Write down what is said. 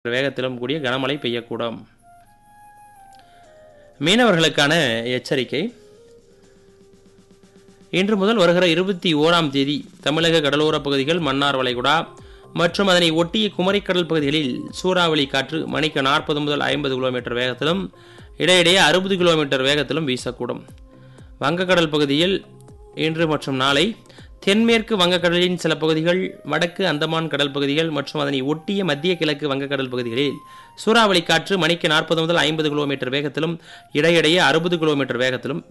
வேகத்திலும் கூடிய கனமழை பெய்யக்கூடும் மீனவர்களுக்கான எச்சரிக்கை இன்று முதல் வருகிற இருபத்தி ஓராம் தேதி தமிழக கடலோரப் பகுதிகள் மன்னார் வளைகுடா மற்றும் அதனை ஒட்டிய குமரிக்கடல் பகுதிகளில் சூறாவளி காற்று மணிக்கு நாற்பது முதல் ஐம்பது கிலோமீட்டர் வேகத்திலும் இடையிடையே அறுபது கிலோமீட்டர் வேகத்திலும் வீசக்கூடும் வங்கக்கடல் பகுதியில் இன்று மற்றும் நாளை தென்மேற்கு வங்கக்கடலின் சில பகுதிகள் வடக்கு அந்தமான் கடல் பகுதிகள் மற்றும் அதனை ஒட்டிய மத்திய கிழக்கு வங்கக்கடல் பகுதிகளில் சூறாவளி காற்று மணிக்கு நாற்பது முதல் ஐம்பது கிலோமீட்டர் வேகத்திலும் இடையிடையே அறுபது கிலோமீட்டர் வேகத்திலும்